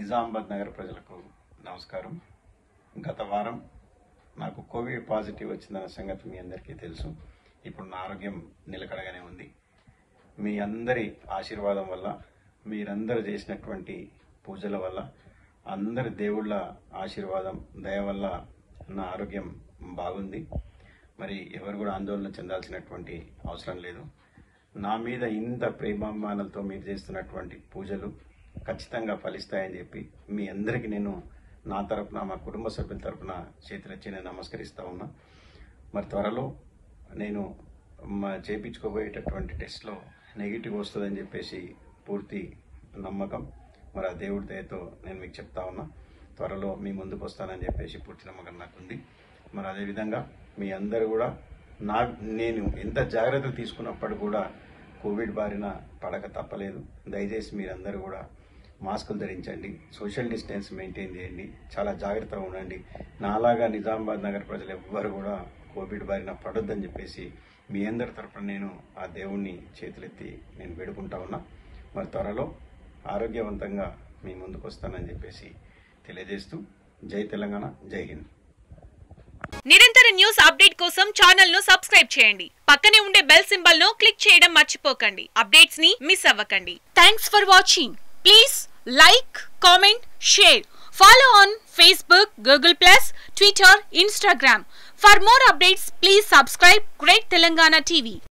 నిజామాబాద్ నగర ప్రజలకు నమస్కారం గత వారం నాకు కోవిడ్ పాజిటివ్ వచ్చిందన్న సంగతి మీ అందరికీ తెలుసు ఇప్పుడు నా ఆరోగ్యం నిలకడగానే ఉంది మీ అందరి ఆశీర్వాదం వల్ల మీరందరూ చేసినటువంటి పూజల వల్ల అందరి దేవుళ్ళ ఆశీర్వాదం దయ వల్ల నా ఆరోగ్యం బాగుంది మరి ఎవరు కూడా ఆందోళన చెందాల్సినటువంటి అవసరం లేదు నా మీద ఇంత ప్రేమాభిమానాలతో మీరు చేస్తున్నటువంటి పూజలు ఖచ్చితంగా ఫలిస్తాయని చెప్పి మీ అందరికీ నేను నా తరపున మా కుటుంబ సభ్యుల తరపున చేతులెచ్చి నేను నమస్కరిస్తా ఉన్నా మరి త్వరలో నేను మా చేయించుకోబోయేటటువంటి టెస్ట్లో నెగిటివ్ వస్తుందని చెప్పేసి పూర్తి నమ్మకం మరి ఆ దేవుడి దయతో నేను మీకు చెప్తా ఉన్నా త్వరలో మీ ముందుకు వస్తానని చెప్పేసి పూర్తి నమ్మకం నాకు ఉంది మరి అదేవిధంగా మీ అందరూ కూడా నా నేను ఎంత జాగ్రత్తలు తీసుకున్నప్పుడు కూడా కోవిడ్ బారిన పడక తప్పలేదు దయచేసి మీరందరూ కూడా మాస్కులు ధరించండి సోషల్ డిస్టెన్స్ మెయింటైన్ చేయండి చాలా జాగ్రత్తగా ఉండండి నాలాగా నిజామాబాద్ నగర ప్రజలు ఎవ్వరు కూడా కోవిడ్ బారిన పడొద్దని చెప్పేసి మీ అందరి తరపున నేను ఆ దేవుణ్ణి చేతులెత్తి నేను వేడుకుంటా ఉన్నా మరి త్వరలో ఆరోగ్యవంతంగా మీ ముందుకు వస్తానని చెప్పేసి తెలియజేస్తూ జై తెలంగాణ జై హింద్ నిరంతర న్యూస్ అప్డేట్ కోసం ఛానల్ ను సబ్స్క్రైబ్ చేయండి పక్కనే ఉండే బెల్ సింబల్ ను క్లిక్ చేయడం మర్చిపోకండి అప్డేట్స్ ని మిస్ అవ్వకండి thanks for watching please like comment share follow on Facebook Google plus Twitter Instagram for more updates please subscribe great Telangana TV